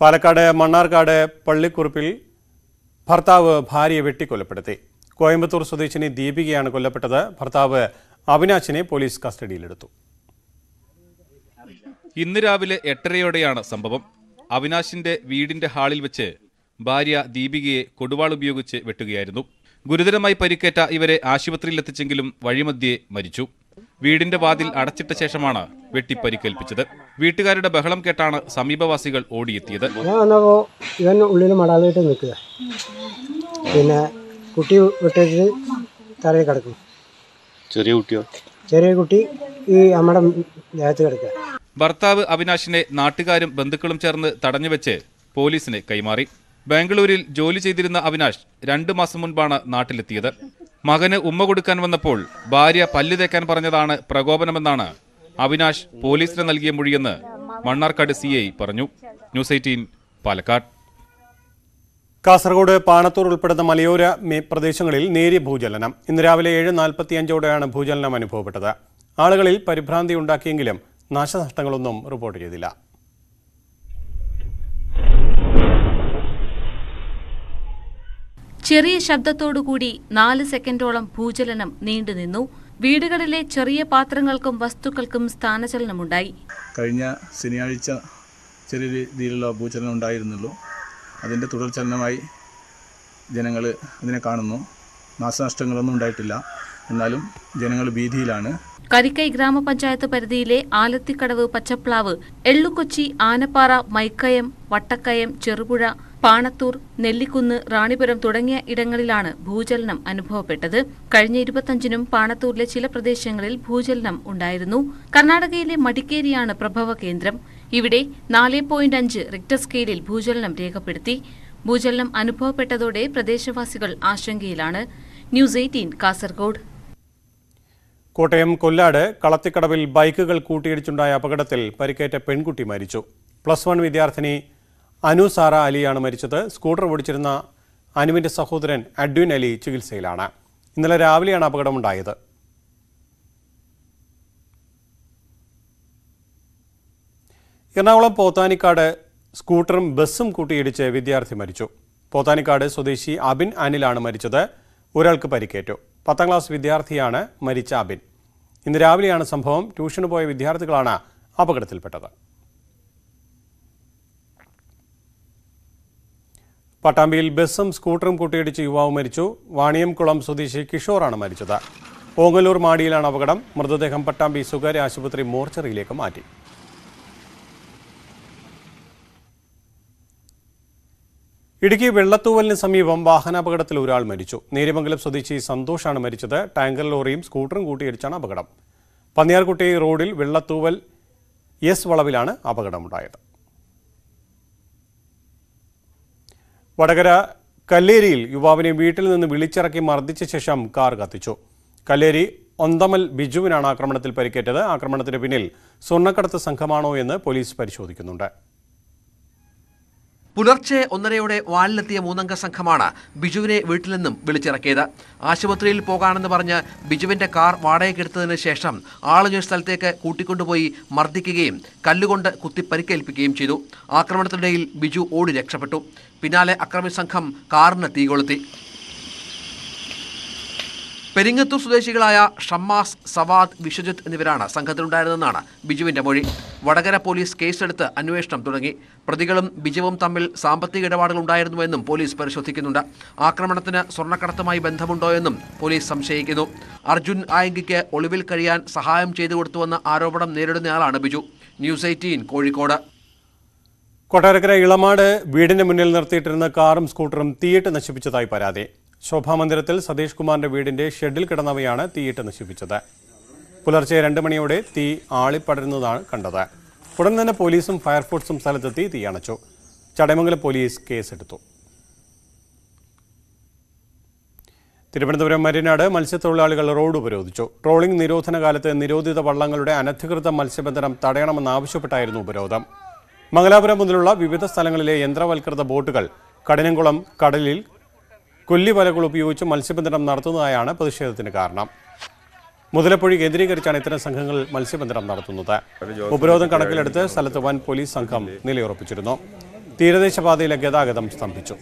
പാലക്കാട് മണ്ണാർക്കാട് പള്ളിക്കുറുപ്പിൽ ഭർത്താവ് ഭാര്യയെ വെട്ടിക്കൊലപ്പെടുത്തി കോയമ്പത്തൂർ സ്വദേശിനി ദീപികയാണ് കൊല്ലപ്പെട്ടത് ഭർത്താവ് അവിനാശിനെ പോലീസ് കസ്റ്റഡിയിലെടുത്തു ഇന്ന് രാവിലെ എട്ടരയോടെയാണ് സംഭവം അവിനാശിന്റെ വീടിന്റെ ഹാളിൽ വെച്ച് ഭാര്യ ദീപികയെ കൊടുവാൾ ഉപയോഗിച്ച് വെട്ടുകയായിരുന്നു ഗുരുതരമായി പരിക്കേറ്റ ഇവരെ ആശുപത്രിയിലെത്തിച്ചെങ്കിലും വഴിമധ്യേ മരിച്ചു വീടിന്റെ വാതിൽ അടച്ചിട്ട ശേഷമാണ് വെട്ടി പരിക്കേൽപ്പിച്ചത് വീട്ടുകാരുടെ ബഹളം കേട്ടാണ് സമീപവാസികൾ ഓടിയെത്തിയത് ഞാൻ വന്നപ്പോൾ ഇവൻ ഉള്ളിൽ മടാലിട്ട് നിൽക്കുക പിന്നെ കുട്ടി വിട്ടിട്ട് തറയിൽ കിടക്കും ചെറിയ കുട്ടിയോ ചെറിയ കുട്ടി ഈ നമ്മുടെ ദേഹത്ത് കിടക്കുക ഭർത്താവ് അവിനാശിനെ നാട്ടുകാരും ബന്ധുക്കളും ചേർന്ന് തടഞ്ഞുവെച്ച് പോലീസിന് കൈമാറി ബാംഗ്ലൂരിൽ ജോലി ചെയ്തിരുന്ന അവിനാശ് രണ്ടു മാസം മുൻപാണ് നാട്ടിലെത്തിയത് മകന് ഉമ്മ കൊടുക്കാൻ വന്നപ്പോൾ ഭാര്യ പല്ല് തേക്കാൻ പറഞ്ഞതാണ് പ്രകോപനമെന്നാണ് അവിനാശ് പോലീസിന് നൽകിയ മൊഴിയെന്ന് മണ്ണാർക്കാട് സി പറഞ്ഞു ന്യൂസ് എയ്റ്റീൻ പാലക്കാട് കാസർഗോഡ് പാണത്തൂർ ഉൾപ്പെടുന്ന മലയോര മേ- പ്രദേശങ്ങളിൽ നേരിയ ഭൂചലനം ഇന്ന് രാവിലെ ഏഴ് നാൽപ്പത്തിയഞ്ചോടെയാണ് ഭൂചലനം അനുഭവപ്പെട്ടത് ആളുകളിൽ പരിഭ്രാന്തി ഉണ്ടാക്കിയെങ്കിലും നാശനഷ്ടങ്ങളൊന്നും റിപ്പോർട്ട് ചെയ്തില്ല ചെറിയ ശബ്ദത്തോടുകൂടി നാല് സെക്കൻഡോളം ഭൂചലനം നീണ്ടുനിന്നു വീടുകളിലെ ചെറിയ പാത്രങ്ങൾക്കും വസ്തുക്കൾക്കും സ്ഥാനചലനമുണ്ടായി കഴിഞ്ഞ ശനിയാഴ്ച ചെറിയ രീതിയിലുള്ള ഭൂചലനം ഉണ്ടായിരുന്നുള്ളൂ അതിൻ്റെ തുടർചലനമായി ജനങ്ങൾ അതിനെ കാണുന്നു നാശനഷ്ടങ്ങളൊന്നും ഉണ്ടായിട്ടില്ല എന്നാലും ജനങ്ങൾ ഭീതിയിലാണ് കരിക്കൈ ഗ്രാമപഞ്ചായത്ത് പരിധിയിലെ ആലത്തിക്കടവ് പച്ചപ്ലാവ് എള്ളുകൊച്ചി ആനപ്പാറ മൈക്കയം വട്ടക്കയം ചെറുപുഴ പാണത്തൂർ നെല്ലിക്കുന്ന് റാണിപുരം തുടങ്ങിയ ഇടങ്ങളിലാണ് ഭൂചലനം അനുഭവപ്പെട്ടത് കഴിഞ്ഞ ഇരുപത്തഞ്ചിനും പാണത്തൂരിലെ ചില പ്രദേശങ്ങളിൽ ഭൂചലനം ഉണ്ടായിരുന്നു കർണാടകയിലെ മടിക്കേരിയാണ് പ്രഭവ കേന്ദ്രം ഇവിടെ നാല് പോയിന്റ് അഞ്ച് റിക്ടർ സ്കെയിലിൽ ഭൂചലനം രേഖപ്പെടുത്തി ഭൂചലനം അനുഭവപ്പെട്ടതോടെ പ്രദേശവാസികൾ ആശങ്കയിലാണ് ന്യൂസ് എയ്റ്റീൻ കാസർഗോഡ് കോട്ടയം കൊല്ലാട് കളത്തിക്കടവിൽ ബൈക്കുകൾ കൂട്ടിയിടിച്ചുണ്ടായ അപകടത്തിൽ പരിക്കേറ്റ പെൺകുട്ടി മരിച്ചു പ്ലസ് വൺ വിദ്യാർത്ഥിനി അനു സാറ അലിയാണ് മരിച്ചത് സ്കൂട്ടർ ഓടിച്ചിരുന്ന അനുവിന്റെ സഹോദരൻ അഡ്വിൻ അലി ചികിത്സയിലാണ് ഇന്നലെ രാവിലെയാണ് അപകടമുണ്ടായത് എറണാകുളം പോത്താനിക്കാട് സ്കൂട്ടറും ബസ്സും കൂട്ടിയിടിച്ച് വിദ്യാർത്ഥി മരിച്ചു പോത്താനിക്കാട് സ്വദേശി അബിൻ അനിലാണ് മരിച്ചത് ഒരാൾക്ക് പരിക്കേറ്റു പത്താം ക്ലാസ് വിദ്യാർത്ഥിയാണ് മരിച്ച അബിൻ ഇന്ന് രാവിലെയാണ് സംഭവം ട്യൂഷന് പോയ വിദ്യാർത്ഥികളാണ് അപകടത്തിൽപ്പെട്ടത് പട്ടാമ്പിയിൽ ബസ്സും സ്കൂട്ടറും കൂട്ടിയിടിച്ച് യുവാവ് മരിച്ചു വാണിയംകുളം സ്വദേശി കിഷോറാണ് മരിച്ചത് ഓങ്ങല്ലൂർ മാടിയിലാണ് അപകടം മൃതദേഹം പട്ടാമ്പി സ്വകാര്യ ആശുപത്രി മോർച്ചറിയിലേക്ക് മാറ്റി ഇടുക്കി വെള്ളത്തൂവലിന് സമീപം വാഹനാപകടത്തിൽ ഒരാൾ മരിച്ചു നേര്യമംഗലം സ്വദേശി സന്തോഷാണ് മരിച്ചത് ടാങ്കർ ലോറിയും സ്കൂട്ടറും കൂട്ടിയിടിച്ചാണ് അപകടം പന്നിയാർകുട്ടി റോഡിൽ വെള്ളത്തൂവൽ എസ് വളവിലാണ് അപകടമുണ്ടായത് വടകര കല്ലേരിയിൽ യുവാവിനെ വീട്ടിൽ നിന്ന് വിളിച്ചിറക്കി മർദ്ദിച്ച ശേഷം കാർ കത്തിച്ചു കല്ലേരി ഒന്തമൽ ബിജുവിനാണ് ആക്രമണത്തിൽ പരിക്കേറ്റത് ആക്രമണത്തിന് പിന്നിൽ സ്വർണ്ണക്കടത്ത് സംഘമാണോ എന്ന് പോലീസ് പരിശോധിക്കുന്നുണ്ട് പുലർച്ചെ ഒന്നരയോടെ വാലിലെത്തിയ മൂന്നംഗ സംഘമാണ് ബിജുവിനെ വീട്ടിൽ നിന്നും വിളിച്ചിറക്കിയത് ആശുപത്രിയിൽ പോകാനെന്ന് പറഞ്ഞ് ബിജുവിന്റെ കാർ വാടകയ്ക്കെടുത്തതിന് ശേഷം ആളൊരു സ്ഥലത്തേക്ക് കൂട്ടിക്കൊണ്ടുപോയി മർദ്ദിക്കുകയും കല്ലുകൊണ്ട് കുത്തി പരിക്കേൽപ്പിക്കുകയും ചെയ്തു ആക്രമണത്തിനിടയിൽ ബിജു ഓടി രക്ഷപ്പെട്ടു പിന്നാലെ അക്രമി സംഘം കാറിന് തീ കൊളുത്തി പെരിങ്ങത്തൂർ സ്വദേശികളായ ഷമ്മാസ് സവാദ് വിശ്വജിത്ത് എന്നിവരാണ് സംഘത്തിലുണ്ടായിരുന്നെന്നാണ് ബിജുവിന്റെ മൊഴി വടകര പോലീസ് കേസെടുത്ത് അന്വേഷണം തുടങ്ങി പ്രതികളും ബിജുവും തമ്മിൽ സാമ്പത്തിക ഇടപാടുകൾ ഉണ്ടായിരുന്നുവെന്നും പോലീസ് പരിശോധിക്കുന്നുണ്ട് ആക്രമണത്തിന് സ്വർണ്ണക്കടത്തുമായി ബന്ധമുണ്ടോ എന്നും പോലീസ് സംശയിക്കുന്നു അർജുൻ ആയങ്കിക്ക് ഒളിവിൽ കഴിയാൻ സഹായം ചെയ്തു കൊടുത്തുവെന്ന ആരോപണം നേരിടുന്നയാളാണ് ബിജു ന്യൂസ് എയ്റ്റീൻ കോഴിക്കോട് കൊട്ടാരക്കര ഇളമാട് വീടിന് മുന്നിൽ നിർത്തിയിട്ടിരുന്ന കാറും സ്കൂട്ടറും തീയിട്ട് നശിപ്പിച്ചതായി പരാതി ശോഭാമന്ദിരത്തിൽ സതീഷ് കുമാറിന്റെ വീടിന്റെ ഷെഡിൽ കിടന്നവയാണ് തീയിട്ട് നശിപ്പിച്ചത് പുലർച്ചെ രണ്ട് മണിയോടെ തീ ആളിപ്പടരുന്നതാണ് കണ്ടത് ഉടൻ തന്നെ പോലീസും ഫയർഫോഴ്സും സ്ഥലത്തെത്തി തീ അണച്ചു ചടയമംഗലം പോലീസ് കേസെടുത്തു തിരുവനന്തപുരം മരിനാട് മത്സ്യത്തൊഴിലാളികൾ റോഡ് ഉപരോധിച്ചു ട്രോളിംഗ് നിരോധന കാലത്ത് നിരോധിത വള്ളങ്ങളുടെ അനധികൃത മത്സ്യബന്ധനം തടയണമെന്നാവശ്യപ്പെട്ടായിരുന്നു ഉപരോധം മംഗലാപുരം മുതലുള്ള വിവിധ സ്ഥലങ്ങളിലെ യന്ത്രവൽകൃത ബോട്ടുകൾ കഠിനംകുളം കടലിൽ കൊല്ലിവലകൾ ഉപയോഗിച്ച് മത്സ്യബന്ധനം നടത്തുന്നതായാണ് പ്രതിഷേധത്തിന് കാരണം മുതലപ്പുഴി കേന്ദ്രീകരിച്ചാണ് ഇത്തരം സംഘങ്ങൾ മത്സ്യബന്ധനം നടത്തുന്നത് ഉപരോധം കണക്കിലെടുത്ത് സ്ഥലത്ത് വൻ പോലീസ് സംഘം നിലയുറപ്പിച്ചിരുന്നു തീരദേശ പാതയിലെ ഗതാഗതം സ്തംഭിച്ചു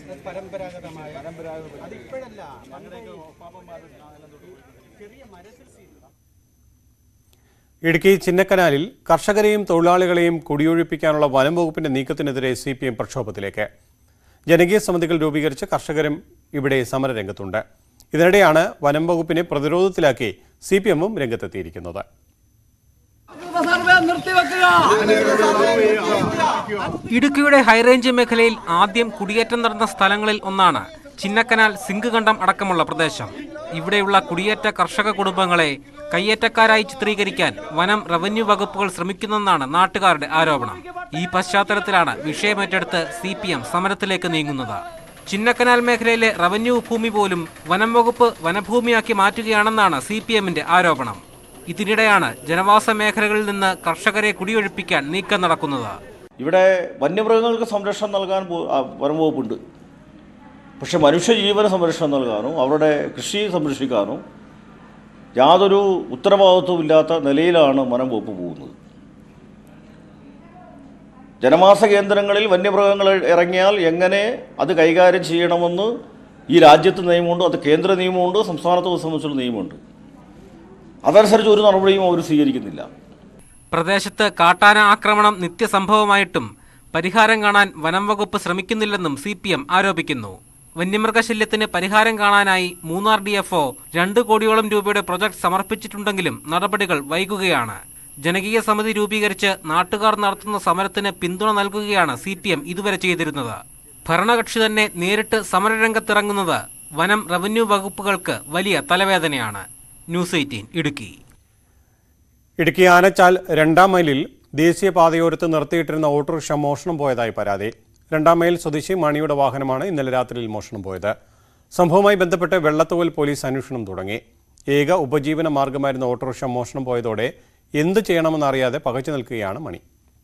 ഇടുക്കി ചിന്നക്കനാലിൽ കർഷകരെയും തൊഴിലാളികളെയും കുടിയൊഴിപ്പിക്കാനുള്ള വനം വകുപ്പിന്റെ നീക്കത്തിനെതിരെ സി പി എം പ്രക്ഷോഭത്തിലേക്ക് ജനകീയ സമിതികൾ രൂപീകരിച്ച് കർഷകരും ഇവിടെ സമരരംഗത്തുണ്ട് ഇതിനിടെയാണ് വനം വകുപ്പിനെ പ്രതിരോധത്തിലാക്കി സി പി എമ്മും രംഗത്തെത്തിയിരിക്കുന്നത് ഇടുക്കിയുടെ ഹൈറേഞ്ച് മേഖലയിൽ ആദ്യം കുടിയേറ്റം നടന്ന സ്ഥലങ്ങളിൽ ഒന്നാണ് ചിന്നക്കനാൽ സിങ്ക് കണ്ടം അടക്കമുള്ള പ്രദേശം ഇവിടെയുള്ള കുടിയേറ്റ കർഷക കുടുംബങ്ങളെ കയ്യേറ്റക്കാരായി ചിത്രീകരിക്കാൻ വനം റവന്യൂ വകുപ്പുകൾ ശ്രമിക്കുന്നെന്നാണ് നാട്ടുകാരുടെ ആരോപണം ഈ പശ്ചാത്തലത്തിലാണ് വിഷയമേറ്റെടുത്ത് സി പി എം സമരത്തിലേക്ക് നീങ്ങുന്നത് ചിന്നക്കനാൽ മേഖലയിലെ റവന്യൂ ഭൂമി പോലും വനം വകുപ്പ് വനഭൂമിയാക്കി മാറ്റുകയാണെന്നാണ് സി പി എമ്മിന്റെ ആരോപണം ഇതിനിടെയാണ് ജനവാസ മേഖലകളിൽ നിന്ന് കർഷകരെ കുടിയൊഴിപ്പിക്കാൻ നീക്കം നടക്കുന്നത് ഇവിടെ വന്യമൃഗങ്ങൾക്ക് സംരക്ഷണം നൽകാൻ പോ- ആ, വനം വകുപ്പുണ്ട് പക്ഷെ മനുഷ്യജീവന സംരക്ഷണം നൽകാനോ അവരുടെ കൃഷി സംരക്ഷിക്കാനോ യാതൊരു ഉത്തരവാദിത്വവും ഇല്ലാത്ത നിലയിലാണ് വനം വകുപ്പ് പോകുന്നത് ജനവാസ കേന്ദ്രങ്ങളിൽ വന്യമൃഗങ്ങൾ ഇറങ്ങിയാൽ എങ്ങനെ അത് കൈകാര്യം ചെയ്യണമെന്ന് ഈ രാജ്യത്ത് നിയമമുണ്ട് അത് കേന്ദ്ര നിയമമുണ്ട് സംസ്ഥാനത്തെ സംബന്ധിച്ചുള്ള നിയമമുണ്ട് അതനുസരിച്ച് ഒരു നടപടിയും അവർ സ്വീകരിക്കുന്നില്ല പ്രദേശത്ത് കാട്ടാന ആക്രമണം നിത്യസംഭവമായിട്ടും പരിഹാരം കാണാൻ വനം വകുപ്പ് ശ്രമിക്കുന്നില്ലെന്നും സി പി എം ആരോപിക്കുന്നു വന്യമൃഗശല്യത്തിന് പരിഹാരം കാണാനായി മൂന്നാർ ഡി എഫ് രണ്ട് കോടിയോളം രൂപയുടെ പ്രൊജക്ട് സമർപ്പിച്ചിട്ടുണ്ടെങ്കിലും നടപടികൾ വൈകുകയാണ് ജനകീയ സമിതി രൂപീകരിച്ച് നാട്ടുകാർ നടത്തുന്ന സമരത്തിന് പിന്തുണ നൽകുകയാണ് സി പി എം ഇതുവരെ ചെയ്തിരുന്നത് ഭരണകക്ഷി തന്നെ നേരിട്ട് സമരരംഗത്തിറങ്ങുന്നത് വനം റവന്യൂ വകുപ്പുകൾക്ക് വലിയ തലവേദനയാണ് ന്യൂസ് എയ്റ്റീൻ ഇടുക്കി ഇടുക്കി ആനച്ചാൽ രണ്ടാം മൈലിൽ ദേശീയപാതയോരത്ത് നിർത്തിയിട്ടിരുന്ന ഓട്ടോറിക്ഷ മോഷണം പോയതായി പരാതി രണ്ടാം മൈൽ സ്വദേശി മണിയുടെ വാഹനമാണ് ഇന്നലെ രാത്രിയിൽ മോഷണം പോയത് സംഭവവുമായി ബന്ധപ്പെട്ട് വെള്ളത്തോൽ പോലീസ് അന്വേഷണം തുടങ്ങി ഏക ഉപജീവന മാർഗമായിരുന്ന ഓട്ടോറിക്ഷ മോഷണം പോയതോടെ എന്ത് ചെയ്യണമെന്നറിയാതെ പകച്ചു നിൽക്കുകയാണ് മണി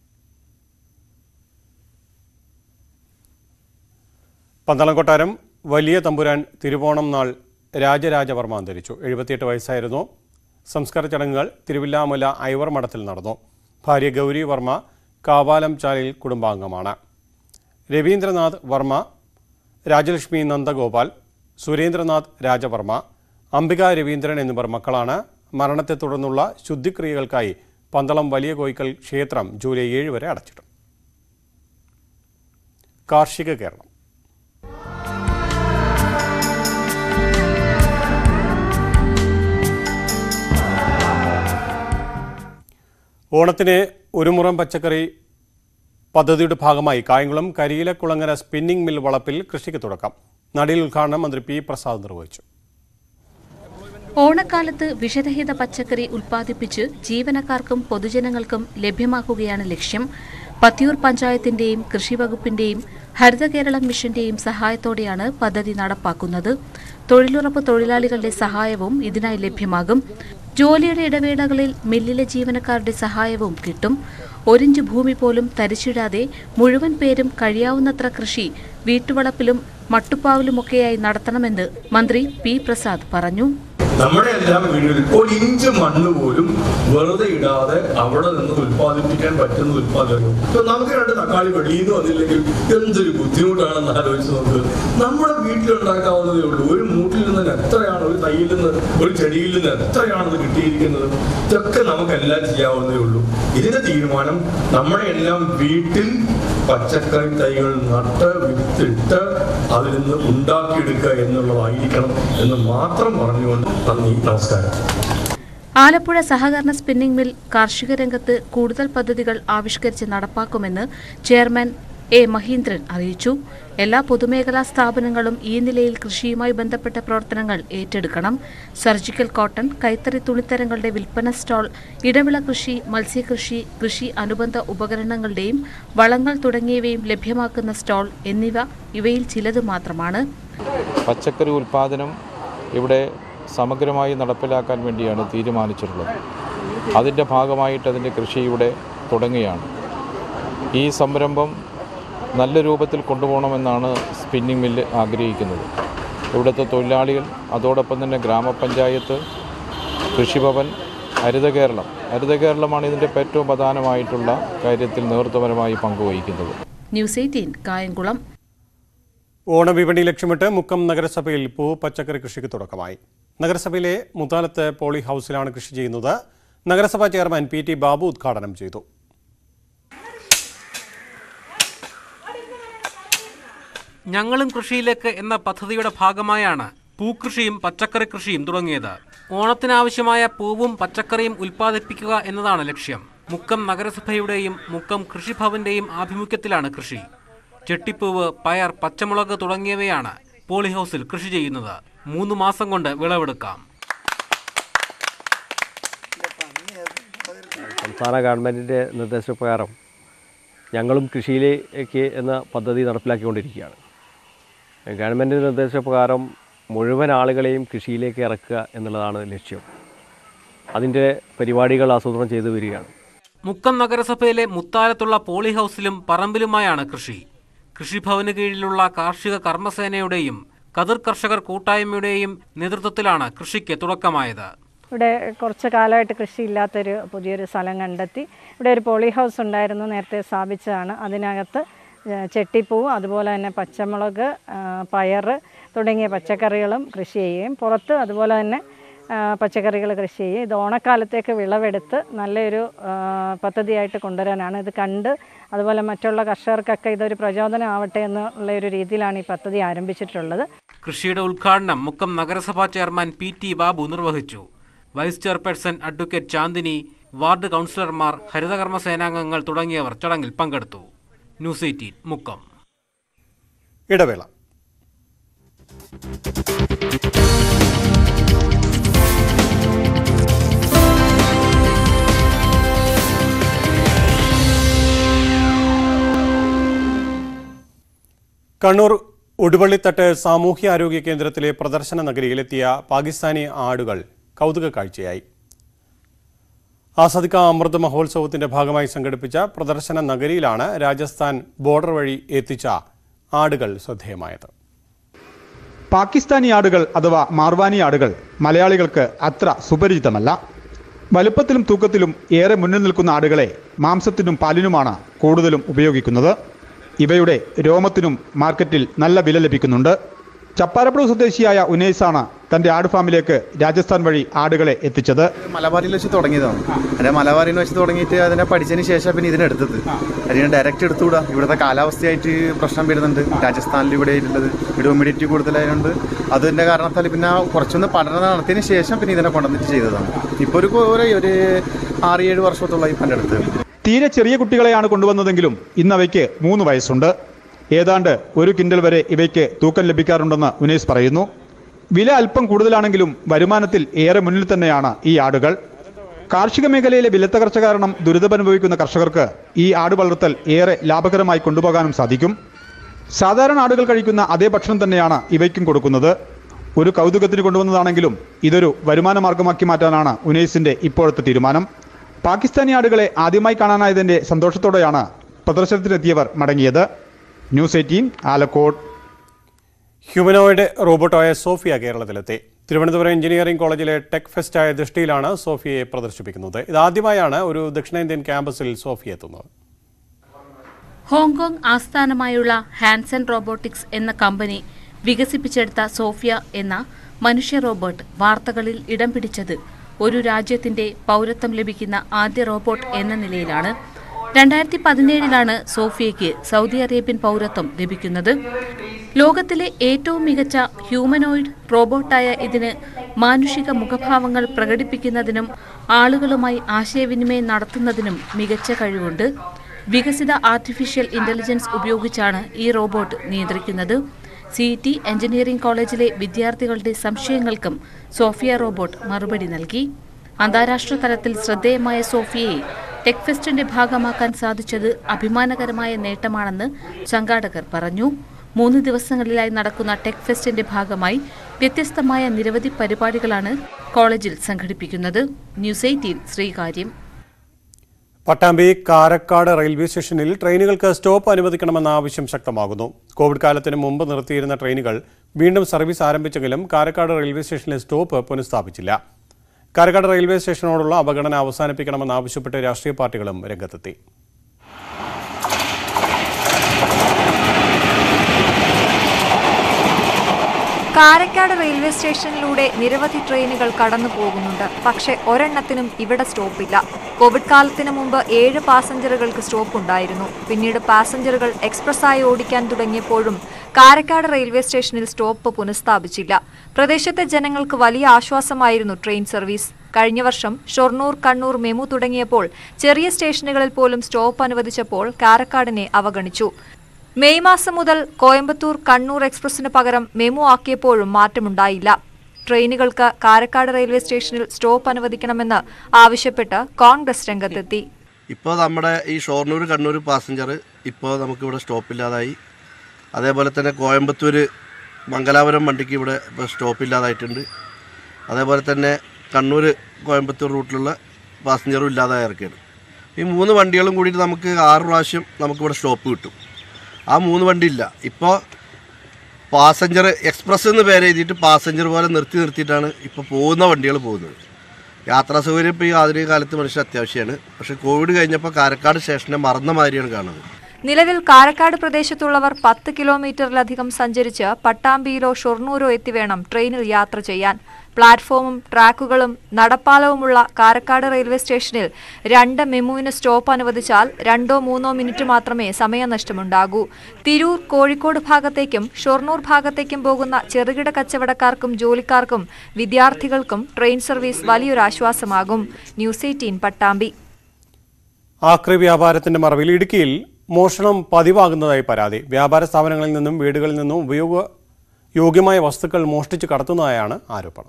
പന്തളം കൊട്ടാരം വലിയ തമ്പുരാൻ തിരുവോണം നാൾ രാജരാജവർമ്മ അന്തരിച്ചു എഴുപത്തിയെട്ട് വയസ്സായിരുന്നു സംസ്കാര ചടങ്ങുകൾ തിരുവില്ലാമല ഐവർ മഠത്തിൽ നടന്നു ഭാര്യ ഗൗരി വർമ്മ കാവാലം ചാലിൽ കുടുംബാംഗമാണ് രവീന്ദ്രനാഥ് വർമ്മ രാജലക്ഷ്മി നന്ദഗോപാൽ സുരേന്ദ്രനാഥ് രാജവർമ്മ അംബിക രവീന്ദ്രൻ എന്നിവർ മക്കളാണ് മരണത്തെ തുടർന്നുള്ള ശുദ്ധിക്രിയകൾക്കായി പന്തളം വലിയ കോയിക്കൽ ക്ഷേത്രം ജൂലൈ ഏഴ് വരെ അടച്ചിടും കാർഷിക കേരളം ഓണത്തിന് ഒരു മുറം പച്ചക്കറി പദ്ധതിയുടെ ഭാഗമായി കായംകുളം കരിയിലക്കുളങ്ങര സ്പിന്നിംഗ് മിൽ വളപ്പിൽ കൃഷിക്ക് തുടക്കം നടിയിൽ ഉദ്ഘാടനം മന്ത്രി പി പ്രസാദ് നിർവഹിച്ചു ഓണക്കാലത്ത് വിഷരഹിത പച്ചക്കറി ഉൽപ്പാദിപ്പിച്ച് ജീവനക്കാർക്കും പൊതുജനങ്ങൾക്കും ലഭ്യമാക്കുകയാണ് ലക്ഷ്യം പത്തിയൂർ പഞ്ചായത്തിന്റെയും കൃഷിവകുപ്പിന്റെയും ഹരിത കേരളം മിഷന്റെയും സഹായത്തോടെയാണ് പദ്ധതി നടപ്പാക്കുന്നത് തൊഴിലുറപ്പ് തൊഴിലാളികളുടെ സഹായവും ഇതിനായി ലഭ്യമാകും ജോലിയുടെ ഇടവേളകളിൽ മില്ലിലെ ജീവനക്കാരുടെ സഹായവും കിട്ടും ഒരിഞ്ച് ഭൂമി പോലും തരിച്ചിടാതെ മുഴുവൻ പേരും കഴിയാവുന്നത്ര കൃഷി വീട്ടുവളപ്പിലും മട്ടുപ്പാവിലുമൊക്കെയായി നടത്തണമെന്ന് മന്ത്രി പി പ്രസാദ് പറഞ്ഞു നമ്മുടെ എല്ലാം വീടുകളിൽ ഒരു ഇഞ്ച് മണ്ണ് പോലും വെറുതെ ഇടാതെ അവിടെ നിന്ന് ഉത്പാദിപ്പിക്കാൻ പറ്റുന്ന ഉത്പാദനം ഇപ്പൊ നമുക്ക് രണ്ട് തക്കാളി വെളിയിൽ നിന്ന് വന്നില്ലെങ്കിൽ എന്തൊരു ബുദ്ധിമുട്ടാണെന്ന് ആലോചിച്ച് നോക്ക് നമ്മുടെ വീട്ടിലുണ്ടാക്കാവുന്നതേ ഉള്ളൂ ഒരു മൂട്ടിൽ നിന്ന് എത്രയാണ് ഒരു തൈയിൽ നിന്ന് ഒരു ചെടിയിൽ നിന്ന് എത്രയാണത് കിട്ടിയിരിക്കുന്നത് ഇതൊക്കെ നമുക്കെല്ലാം ചെയ്യാവുന്നതേ ഉള്ളൂ ഇതിന്റെ തീരുമാനം നമ്മുടെ എല്ലാം വീട്ടിൽ പച്ചക്കറി തൈകൾ നട്ട് വിത്തിട്ട് അതിൽ നിന്ന് ഉണ്ടാക്കിയെടുക്കുക എന്നുള്ളതായിരിക്കണം എന്ന് മാത്രം പറഞ്ഞുകൊണ്ട് നന്ദി നമസ്കാരം ആലപ്പുഴ സഹകരണ സ്പിന്നിംഗ് മിൽ കാർഷിക രംഗത്ത് കൂടുതൽ പദ്ധതികൾ ആവിഷ്കരിച്ച് നടപ്പാക്കുമെന്ന് ചെയർമാൻ എ മഹീന്ദ്രൻ അറിയിച്ചു എല്ലാ പൊതുമേഖലാ സ്ഥാപനങ്ങളും ഈ നിലയിൽ കൃഷിയുമായി ബന്ധപ്പെട്ട പ്രവർത്തനങ്ങൾ ഏറ്റെടുക്കണം സർജിക്കൽ കോട്ടൺ കൈത്തറി തുണിത്തരങ്ങളുടെ വിൽപ്പന സ്റ്റാൾ ഇടവിള കൃഷി മത്സ്യകൃഷി കൃഷി അനുബന്ധ ഉപകരണങ്ങളുടെയും വളങ്ങൾ തുടങ്ങിയവയും ലഭ്യമാക്കുന്ന സ്റ്റാൾ എന്നിവ ഇവയിൽ ചിലത് മാത്രമാണ് പച്ചക്കറി ഉൽപ്പാദനം ഇവിടെ സമഗ്രമായി നടപ്പിലാക്കാൻ വേണ്ടിയാണ് തീരുമാനിച്ചിട്ടുള്ളത് അതിൻ്റെ ഭാഗമായിട്ട് അതിൻ്റെ കൃഷി ഇവിടെ തുടങ്ങുകയാണ് ഈ സംരംഭം നല്ല രൂപത്തിൽ കൊണ്ടുപോകണമെന്നാണ് സ്പിന്നിംഗ് മില്ല് ആഗ്രഹിക്കുന്നത് ഇവിടുത്തെ തൊഴിലാളികൾ അതോടൊപ്പം തന്നെ ഗ്രാമപഞ്ചായത്ത് കൃഷിഭവൻ ഹരിത കേരളം ഹരിത കേരളമാണ് ഇതിൻ്റെ ഏറ്റവും പ്രധാനമായിട്ടുള്ള കാര്യത്തിൽ നേതൃത്വപരമായി പങ്കുവഹിക്കുന്നത് ന്യൂസ് എയ്റ്റീൻ കായംകുളം ഓണവിപണി ലക്ഷ്യമിട്ട് മുക്കം നഗരസഭയിൽ പൂ പച്ചക്കറി കൃഷിക്ക് തുടക്കമായി നഗരസഭയിലെ മുത്താലത്ത് പോളി ഹൗസിലാണ് കൃഷി ചെയ്യുന്നത് നഗരസഭാ ചെയർമാൻ പി ടി ബാബു ഉദ്ഘാടനം ചെയ്തു ഞങ്ങളും കൃഷിയിലേക്ക് എന്ന പദ്ധതിയുടെ ഭാഗമായാണ് പൂക്കൃഷിയും പച്ചക്കറി കൃഷിയും തുടങ്ങിയത് ഓണത്തിനാവശ്യമായ പൂവും പച്ചക്കറിയും ഉൽപ്പാദിപ്പിക്കുക എന്നതാണ് ലക്ഷ്യം മുക്കം നഗരസഭയുടെയും മുക്കം കൃഷിഭവന്റെയും ആഭിമുഖ്യത്തിലാണ് കൃഷി ചെട്ടിപ്പൂവ് പയർ പച്ചമുളക് തുടങ്ങിയവയാണ് പോളി ഹൗസിൽ കൃഷി ചെയ്യുന്നത് മൂന്ന് മാസം കൊണ്ട് വിളവെടുക്കാം സംസ്ഥാന ഗവൺമെൻറ്റിൻ്റെ നിർദ്ദേശപ്രകാരം ഞങ്ങളും കൃഷിയിലേക്ക് എന്ന പദ്ധതി നടപ്പിലാക്കിക്കൊണ്ടിരിക്കുകയാണ് ഗവൺമെൻറ്റിൻ്റെ നിർദ്ദേശപ്രകാരം മുഴുവൻ ആളുകളെയും കൃഷിയിലേക്ക് ഇറക്കുക എന്നുള്ളതാണ് ലക്ഷ്യം അതിൻ്റെ പരിപാടികൾ ആസൂത്രണം ചെയ്തു വരികയാണ് മുക്കം നഗരസഭയിലെ മുത്താലത്തുള്ള പോളി ഹൗസിലും പറമ്പിലുമായാണ് കൃഷി കൃഷിഭവന് കീഴിലുള്ള കാർഷിക കർമ്മസേനയുടെയും കതിർ കർഷകർ കൂട്ടായ്മയുടെയും നേതൃത്വത്തിലാണ് കൃഷിക്ക് തുടക്കമായത് ഇവിടെ കുറച്ച് കാലമായിട്ട് കൃഷിയില്ലാത്തൊരു പുതിയൊരു സ്ഥലം കണ്ടെത്തി ഇവിടെ ഒരു പോളി ഹൗസ് ഉണ്ടായിരുന്നു നേരത്തെ സ്ഥാപിച്ചതാണ് അതിനകത്ത് ഏഹ് ചെട്ടിപ്പൂവ് അതുപോലെ തന്നെ പച്ചമുളക് ആ, പയറ് തുടങ്ങിയ പച്ചക്കറികളും കൃഷി ചെയ്യുകയും പുറത്ത് അതുപോലെ തന്നെ പച്ചക്കറികൾ കൃഷി ചെയ്യും ഇത് ഓണക്കാലത്തേക്ക് വിളവെടുത്ത് നല്ലൊരു ആ, പദ്ധതിയായിട്ട് കൊണ്ടുവരാനാണ് ഇത് കണ്ട് അതുപോലെ മറ്റുള്ള കർഷകർക്കൊക്കെ ഇതൊരു പ്രചോദനമാവട്ടെ എന്നുള്ള ഒരു രീതിയിലാണ് ഈ പദ്ധതി ആരംഭിച്ചിട്ടുള്ളത് കൃഷിയുടെ ഉദ്ഘാടനം മുക്കം നഗരസഭാ ചെയർമാൻ പി ടി ബാബു നിർവഹിച്ചു vice chairperson advocate Chandini ward കൗൺസിലർമാർ ഹരിതകർമ്മ സേനാംഗങ്ങൾ തുടങ്ങിയവർ ചടങ്ങിൽ പങ്കെടുത്തു ന്യൂസ് എയ്റ്റീൻ മുക്കം ഇടവേള കണ്ണൂർ ഉടുവള്ളിത്തട്ട് സാമൂഹ്യാരോഗ്യ കേന്ദ്രത്തിലെ പ്രദർശന നഗരിയിലെത്തിയ പാകിസ്ഥാനി ആടുകൾ കൗതുക കാഴ്ചയായി ആസാദിക അമൃത് മഹോത്സവത്തിന്റെ ഭാഗമായി സംഘടിപ്പിച്ച പ്രദർശന നഗരിയിലാണ് രാജസ്ഥാൻ ബോർഡർ വഴി എത്തിച്ച ആടുകൾ ശ്രദ്ധേയമായത് പാകിസ്ഥാനി ആടുകൾ അഥവാ മാർവാനി ആടുകൾ മലയാളികൾക്ക് അത്ര സുപരിചിതമല്ല വലുപ്പത്തിലും തൂക്കത്തിലും ഏറെ മുന്നിൽ നിൽക്കുന്ന ആടുകളെ മാംസത്തിനും പാലിനുമാണ് കൂടുതലും ഉപയോഗിക്കുന്നത് ഇവയുടെ രോമത്തിനും മാർക്കറ്റിൽ നല്ല വില ലഭിക്കുന്നുണ്ട് ചപ്പാരപ്പുഴ സ്വദേശിയായ ഉനൈസാണ് തന്റെ ആട് ഫാമിലേക്ക് രാജസ്ഥാൻ വഴി ആടുകളെ എത്തിച്ചത് മലബാറിൽ വെച്ച് തുടങ്ങിയതാണ് അതിന്റെ മലബാറിൽ വെച്ച് തുടങ്ങിയിട്ട് അതിനെ പഠിച്ചതിന് ശേഷം പിന്നെ ഇതിനെടുത്തത് അതിനെ ഡയറക്റ്റ് എടുത്തുകൂടാ ഇവിടുത്തെ കാലാവസ്ഥയായിട്ട് പ്രശ്നം വരുന്നുണ്ട് രാജസ്ഥാനിൽ ഇവിടെ ഉള്ളത് ഇവിടെ ഹ്യൂമിഡിറ്റി കൂടുതലായതുകൊണ്ട് അതിൻ്റെ കാരണത്താൽ പിന്നെ കുറച്ചൊന്ന് പഠനം നടത്തിയതിന് ശേഷം പിന്നെ ഇതിനെ കൊണ്ടുവന്നിട്ട് ചെയ്തതാണ് ഇപ്പോൾ ഒരു ഒരു ഒരു ആറ് ഏഴ് വർഷത്തോളമായി ഇപ്പം എൻ്റെ അടുത്ത് തീരെ ചെറിയ കുട്ടികളെയാണ് കൊണ്ടുവന്നതെങ്കിലും ഇന്ന് അവയ്ക്ക് മൂന്ന് വയസ്സുണ്ട് ഏതാണ്ട് ഒരു കിൻഡൽ വരെ ഇവയ്ക്ക് തൂക്കം ലഭിക്കാറുണ്ടെന്ന് ഉനൈസ് പറയുന്നു വില അല്പം കൂടുതലാണെങ്കിലും വരുമാനത്തിൽ ഏറെ മുന്നിൽ തന്നെയാണ് ഈ ആടുകൾ കാർഷിക മേഖലയിലെ വിലത്തകർച്ച കാരണം ദുരിതമനുഭവിക്കുന്ന കർഷകർക്ക് ഈ ആട് വളർത്തൽ ഏറെ ലാഭകരമായി കൊണ്ടുപോകാനും സാധിക്കും സാധാരണ ആടുകൾ കഴിക്കുന്ന അതേ ഭക്ഷണം തന്നെയാണ് ഇവയ്ക്കും കൊടുക്കുന്നത് ഒരു കൗതുകത്തിന് കൊണ്ടുവന്നതാണെങ്കിലും ഇതൊരു വരുമാന മാർഗമാക്കി മാറ്റാനാണ് ഉനൈസിന്റെ ഇപ്പോഴത്തെ തീരുമാനം പാകിസ്ഥാനി ആടുകളെ ആദ്യമായി കാണാനായതിന്റെ സന്തോഷത്തോടെയാണ് പ്രദർശനത്തിനെത്തിയവർ മടങ്ങിയത് ന്യൂസ് എയ്റ്റീൻ ആലക്കോട് ഹ്യൂമനോയിഡ് റോബോട്ടായ സോഫിയ കേരളത്തിലെത്തി തിരുവനന്തപുരം എഞ്ചിനീയറിംഗ് കോളേജിലെ ടെക് ഫെസ്റ്റായ ദൃഷ്ടിയിലാണ് സോഫിയയെ പ്രദർശിപ്പിക്കുന്നത് ഇതാദ്യമായാണ് ഒരു ദക്ഷിണേന്ത്യൻ ക്യാമ്പസിൽ സോഫിയ എത്തുന്നത് ഹോങ്കോങ് ആസ്ഥാനമായുള്ള ഹാൻസൺ റോബോട്ടിക്സ് എന്ന കമ്പനി വികസിപ്പിച്ചെടുത്ത സോഫിയ എന്ന മനുഷ്യ റോബോട്ട് വാർത്തകളിൽ ഇടം പിടിച്ചത് ഒരു രാജ്യത്തിന്റെ പൗരത്വം ലഭിക്കുന്ന ആദ്യ റോബോട്ട് എന്ന നിലയിലാണ് രണ്ടായിരത്തി പതിനേഴിലാണ് സോഫിയയ്ക്ക് സൗദി അറേബ്യൻ പൗരത്വം ലഭിക്കുന്നത് ലോകത്തിലെ ഏറ്റവും മികച്ച ഹ്യൂമനോയിഡ് റോബോട്ടായ ഇതിന് മാനുഷിക മുഖഭാവങ്ങൾ പ്രകടിപ്പിക്കുന്നതിനും ആളുകളുമായി ആശയവിനിമയം നടത്തുന്നതിനും മികച്ച കഴിവുണ്ട് വികസിത ആർട്ടിഫിഷ്യൽ ഇന്റലിജൻസ് ഉപയോഗിച്ചാണ് ഈ റോബോട്ട് നിയന്ത്രിക്കുന്നത് സി ടി എഞ്ചിനീയറിംഗ് കോളേജിലെ വിദ്യാർത്ഥികളുടെ സംശയങ്ങൾക്കും സോഫിയ റോബോട്ട് മറുപടി നൽകി അന്താരാഷ്ട്ര തലത്തിൽ ശ്രദ്ധേയമായ സോഫിയയെ ടെക് ഫെസ്റ്റിന്റെ ഭാഗമാക്കാൻ സാധിച്ചത് അഭിമാനകരമായ നേട്ടമാണെന്ന് സംഘാടകർ പറഞ്ഞു മൂന്ന് ദിവസങ്ങളിലായി നടക്കുന്ന ടെക് ഫെസ്റ്റിന്റെ ഭാഗമായി വ്യത്യസ്തമായ നിരവധി പരിപാടികളാണ് കോളേജിൽ സംഘടിപ്പിക്കുന്നത് news eighteen Sreekaryam Pattambi Karakkad railway സ്റ്റേഷനിൽ ട്രെയിനുകൾക്ക് സ്റ്റോപ്പ് അനുവദിക്കണമെന്ന ആവശ്യം ശക്തമാകുന്നു കോവിഡ് കാലത്തിന് മുമ്പ് നിർത്തിയിരുന്ന ട്രെയിനുകൾ വീണ്ടും സർവീസ് ആരംഭിച്ചെങ്കിലും കാരക്കാട് റെയിൽവേ സ്റ്റേഷനിലെ സ്റ്റോപ്പ് പുനഃസ്ഥാപിച്ചില്ല കാരക്കാട് റെയിൽവേ സ്റ്റേഷനോടുള്ള അവഗണന അവസാനിപ്പിക്കണമെന്നാവശ്യപ്പെട്ട് രാഷ്ട്രീയ പാർട്ടികളും രംഗത്തെത്തി കാരക്കാട് റെയിൽവേ സ്റ്റേഷനിലൂടെ നിരവധി ട്രെയിനുകൾ കടന്നു പോകുന്നുണ്ട് പക്ഷേ ഒരെണ്ണത്തിനും ഇവിടെ സ്റ്റോപ്പില്ല കോവിഡ് കാലത്തിന് മുമ്പ് ഏഴ് പാസഞ്ചറുകൾക്ക് സ്റ്റോപ്പ് ഉണ്ടായിരുന്നു പിന്നീട് പാസഞ്ചറുകൾ എക്സ്പ്രസ്സായി ഓടിക്കാൻ തുടങ്ങിയപ്പോഴും കാരക്കാട് റെയിൽവേ സ്റ്റേഷനിൽ സ്റ്റോപ്പ് പുനഃസ്ഥാപിച്ചില്ല പ്രദേശത്തെ ജനങ്ങൾക്ക് വലിയ ആശ്വാസമായിരുന്നു ട്രെയിൻ സർവീസ് കഴിഞ്ഞ വർഷം ഷൊർണൂർ കണ്ണൂർ മെമു തുടങ്ങിയപ്പോൾ ചെറിയ സ്റ്റേഷനുകളിൽ പോലും സ്റ്റോപ്പ് അനുവദിച്ചപ്പോൾ കാരക്കാടിനെ അവഗണിച്ചു മെയ് മാസം മുതൽ കോയമ്പത്തൂർ കണ്ണൂർ എക്സ്പ്രസിന് പകരം മെമു ആക്കിയപ്പോഴും മാറ്റമുണ്ടായില്ല ട്രെയിനുകൾക്ക് കാരക്കാട് റെയിൽവേ സ്റ്റേഷനിൽ സ്റ്റോപ്പ് അനുവദിക്കണമെന്ന് ആവശ്യപ്പെട്ട് കോൺഗ്രസ് രംഗത്തെത്തി ഇപ്പോൾ നമ്മുടെ ഈ ഷൊർണൂർ കണ്ണൂർ പാസഞ്ചർ ഇപ്പോൾ നമുക്കിവിടെ സ്റ്റോപ്പില്ലാതായി അതേപോലെ തന്നെ കോയമ്പത്തൂർ മംഗലാപുരം വണ്ടിക്ക് ഇവിടെ ഇപ്പോൾ സ്റ്റോപ്പില്ലാതായിട്ടുണ്ട് അതേപോലെ തന്നെ കണ്ണൂർ കോയമ്പത്തൂർ റൂട്ടിലുള്ള പാസഞ്ചറും ഇല്ലാതായി ഇറക്കിയാണ് ഈ മൂന്ന് വണ്ടികളും കൂടിയിട്ട് നമുക്ക് ആറ് പ്രാവശ്യം നമുക്കിവിടെ സ്റ്റോപ്പ് കിട്ടും ആ മൂന്ന് വണ്ടി ഇല്ല ഇപ്പോൾ പാസഞ്ചർ എക്സ്പ്രസ് എന്ന് പേര് എഴുതിയിട്ട് പാസഞ്ചർ പോലെ നിർത്തി നിർത്തിയിട്ടാണ് ഇപ്പോൾ പോകുന്ന വണ്ടികൾ പോകുന്നത് യാത്രാ സൗകര്യം ഇപ്പോൾ ഈ ആധുനിക കാലത്ത് മനുഷ്യൻ അത്യാവശ്യമാണ് പക്ഷേ കോവിഡ് കഴിഞ്ഞപ്പോൾ കാരക്കാട് സ്റ്റേഷനെ മറന്ന മാതിരിയാണ് കാണുന്നത് നിലവിൽ കാരക്കാട് പ്രദേശത്തുള്ളവർ പത്ത് കിലോമീറ്ററിലധികം സഞ്ചരിച്ച് പട്ടാമ്പിയിലോ ഷൊർണൂരോ എത്തി വേണം ട്രെയിനിൽ യാത്ര ചെയ്യാൻ പ്ലാറ്റ്ഫോമും ട്രാക്കുകളും നടപ്പാലവുമുള്ള കാരക്കാട് റെയിൽവേ സ്റ്റേഷനിൽ രണ്ട് മെമുവിന് സ്റ്റോപ്പ് അനുവദിച്ചാൽ രണ്ടോ മൂന്നോ മിനിറ്റ് മാത്രമേ സമയനഷ്ടമുണ്ടാകൂ തിരൂർ കോഴിക്കോട് ഭാഗത്തേക്കും ഷൊർണൂർ ഭാഗത്തേക്കും പോകുന്ന ചെറുകിട കച്ചവടക്കാർക്കും ജോലിക്കാർക്കും വിദ്യാർത്ഥികൾക്കും ട്രെയിൻ സർവീസ് വലിയൊരു ആശ്വാസമാകും ന്യൂസ് എയ്റ്റീൻ പട്ടാമ്പി ആക്രി വ്യാപാരത്തിന്റെ മറവിൽ ഇടുക്കിയിൽ മോഷണം പതിവാകുന്നതായി പരാതി വ്യാപാര സ്ഥാപനങ്ങളിൽ നിന്നും വീടുകളിൽ നിന്നും ഉപയോഗ യോഗ്യമായ വസ്തുക്കൾ മോഷ്ടിച്ച് കടത്തുന്നതായാണ് ആരോപണം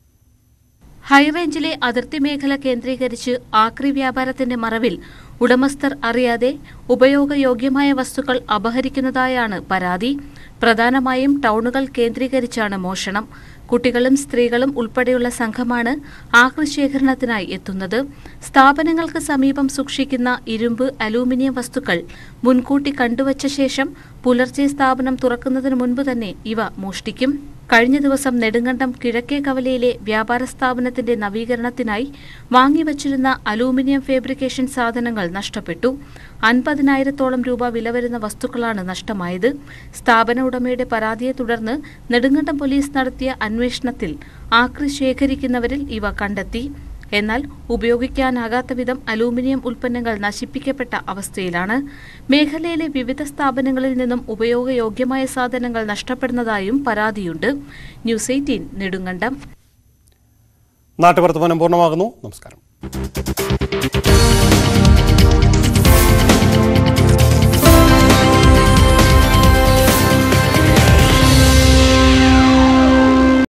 ഹൈറേഞ്ചിലെ അതിർത്തി മേഖല കേന്ദ്രീകരിച്ച് ആക്രി വ്യാപാരത്തിന്റെ മറവിൽ ഉടമസ്ഥർ അറിയാതെ ഉപയോഗയോഗ്യമായ വസ്തുക്കൾ അപഹരിക്കുന്നതായാണ് പരാതി പ്രധാനമായും ടൗണുകൾ കേന്ദ്രീകരിച്ചാണ് മോഷണം കുട്ടികളും സ്ത്രീകളും ഉൾപ്പെടെയുള്ള സംഘമാണ് ആക്രി ശേഖരണത്തിനായി എത്തുന്നത് സ്ഥാപനങ്ങൾക്ക് സമീപം സൂക്ഷിക്കുന്ന ഇരുമ്പ് അലൂമിനിയം വസ്തുക്കൾ മുൻകൂട്ടി കണ്ടുവച്ച ശേഷം പുലർച്ചെ സ്ഥാപനം തുറക്കുന്നതിന് മുൻപ് തന്നെ ഇവ മോഷ്ടിക്കും കഴിഞ്ഞ ദിവസം നെടുങ്കണ്ടം കിഴക്കേ കവലയിലെ വ്യാപാര സ്ഥാപനത്തിന്റെ നവീകരണത്തിനായി വാങ്ങിവച്ചിരുന്ന അലൂമിനിയം ഫാബ്രിക്കേഷൻ സാധനങ്ങൾ നഷ്ടപ്പെട്ടു അൻപതിനായിരത്തോളം രൂപ വില വരുന്ന വസ്തുക്കളാണ് നഷ്ടമായത് സ്ഥാപന ഉടമയുടെ പരാതിയെ തുടർന്ന് നെടുങ്കണ്ടം പോലീസ് നടത്തിയ അന്വേഷണത്തിൽ ആക്രി ശേഖരിക്കുന്നവരിൽ ഇവ കണ്ടെത്തി എന്നാൽ ഉപയോഗിക്കാനാകാത്ത വിധം അലൂമിനിയം ഉൽപ്പന്നങ്ങൾ നശിപ്പിക്കപ്പെട്ട അവസ്ഥയിലാണ് മേഖലയിലെ വിവിധ സ്ഥാപനങ്ങളിൽ നിന്നും ഉപയോഗയോഗ്യമായ സാധനങ്ങൾ നഷ്ടപ്പെടുന്നതായും പരാതിയുണ്ട് ന്യൂസ് എയ്റ്റീൻ നെടുങ്കണ്ടം നാട്ടുവർത്തമാനം പൂർണ്ണമാകുന്നു നമസ്കാരം